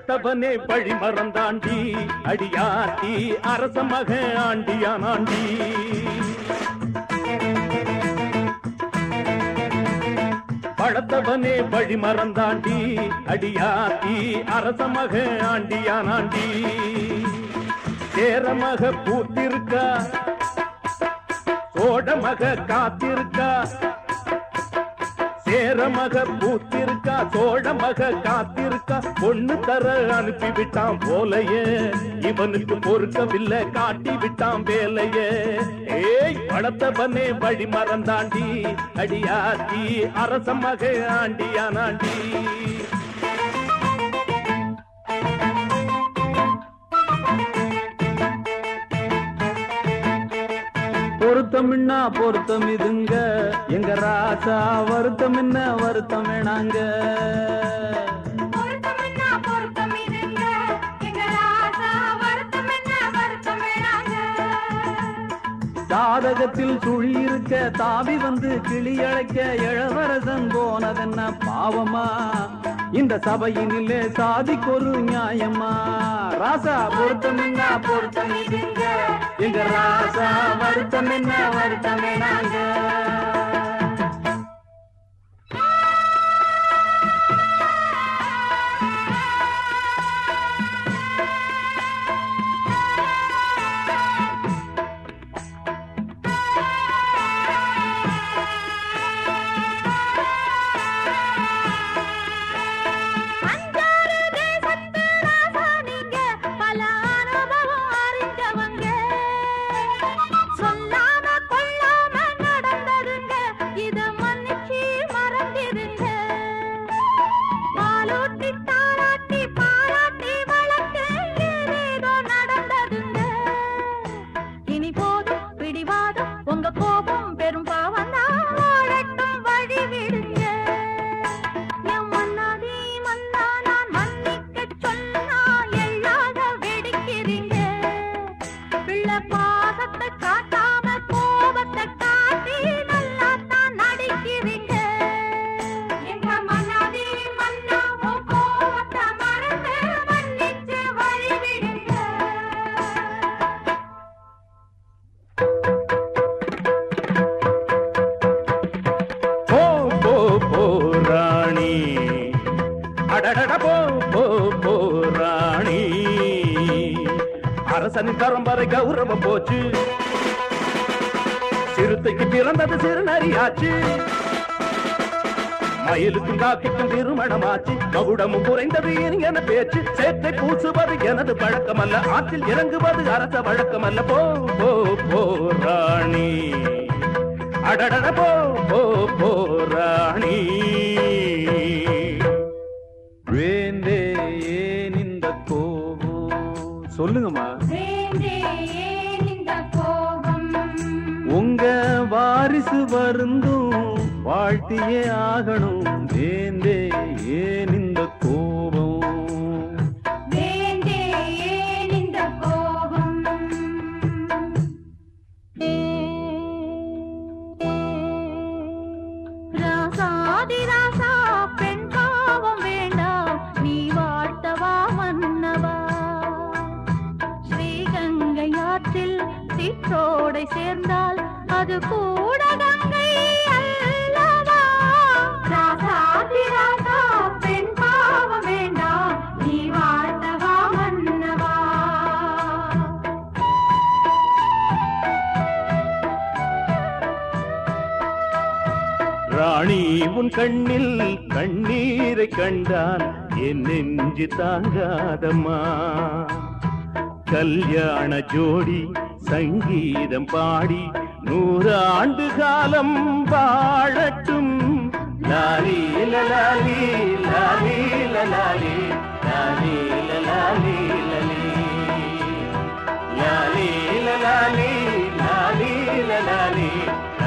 படைத்தவனே வழி மறந்தாண்டி அடியாத்தி அரச மக ஆண்டியானாண்டி பழத்தவனே வழி மறந்தாண்டி அடியாத்தி அரச மக ஆண்டியானாண்டி சேர மக பூத்திருக்கா சோழ மக காத்திருக்கா சேர மக பூத்திருக்கா சோழ மக காத்திருக்கா பொண்ணு தர அனுப்பி விட்டான் போலையே இவனுக்கு பொறுக்கவில்லை காட்டி விட்டான் வேலையே ஏய் படத்தவனே வழி மறந்தாண்டி அடியாத்தி அரச மக ஆண்டியானாண்டி பொருத்தம் என்ன பொருத்தம் இதுங்க எங்க ராசா வருத்தம் என்ன வருத்தம் வேணாங்க பொருத்தமின்னா பொருத்தம் இதுங்க எங்க ராசா வருத்தம் என்ன வருத்தம் வேணாங்க ஜாதகத்தில் சுழி இருக்க தாவி வந்து கிளி அழைக்க இளவரசன் போனதென்ன பாவமா இந்த சபையினிலே சாதிக்கொரு நியாயமா ராசா பொருத்தம் என்ன பொருத்தம் இதுங்க எங்க ராசா வருத்தம் என்ன வருத்தம் வேணாங்க அஞ்சாறு தேசத்து ராசா நீங்க பல அனுபவம் அறிஞ்சவங்க சொல்லாம கொள்ளாம நடந்ததுங்க இத மன்னிச்சு மறந்திருங்க பாலூட்டி தாராட்டி பாராட்டி வளர்த்து ஏதேதோ நடந்ததுங்க இனி போதும் பிடிவாதம் உங்க கோபம் பெரும் பாவம் தான் வாழட்டும் வழி விடுங்க என் மன்னாதி மன்னா நான் மன்னிக்கச் சொன்னா எள்ளாத வெடிக்கிறீங்க. பிள்ளை பாசத்தை காட்டாம கோபத்தை காட்டி நல்லாத்தான் நடிக்கிறீங்க. எங்க மன்னாதி மன்னா உன் கோபத்தை மறந்து மன்னிச்சு வழி விடுங்க. போ போ போ ராணி அடடட போ போ போ ராணி அரசனின் பரம்பரை கௌரவம் போச்சு சிறுத்தைக்கு பிறந்தது சிறுநரியாச்சு மயிலுக்கும் காக்கிக்கும் திருமணமாச்சு மகுடமும் குறைந்தது இனியன பேச்சு சேற்றை பூசுவது எனது பழக்கமல்ல ஆற்றில் இறங்குவது அரச வழக்கமல்ல போ போ போ ராணி அடடட போ போ போ ராணி வேண்டே ஏன் இந்த கோபம் சொல்லுங்கம்மா வேண்டே ஏன் இந்த கோபம் உங்க வாரிசு வருந்தும் வாழ்த்தியே ஆகணும் வேண்டே ஏன் இந்த கோபம் வேண்டே ஏன் இந்த கோபம் ராசாதி ராசா பெண் பாவம் வேண்டாம் நீ வாழ்த்தவா மன்னவா ஸ்ரீகங்கை ஆற்றில் சிற்றோடை சேர்ந்தால் அது கூட கங்கை அல்லவா ராசாதி ராசா பெண் பாவம் வேண்டாம் நீ வாழ்த்தவா மன்னவா ராணி உன் கண்ணில் கண்ணீரை கண்டான் என் நெஞ்சு தாங்காதம்மா கல்யாண ஜோடி சங்கீதம் பாடி நூறு ஆண்டு காலம் வாழட்டும் லாலி லலாலி லாலி லலாலி லாலி லலாலி லலி லாலி லலாலி லாலி லலாலி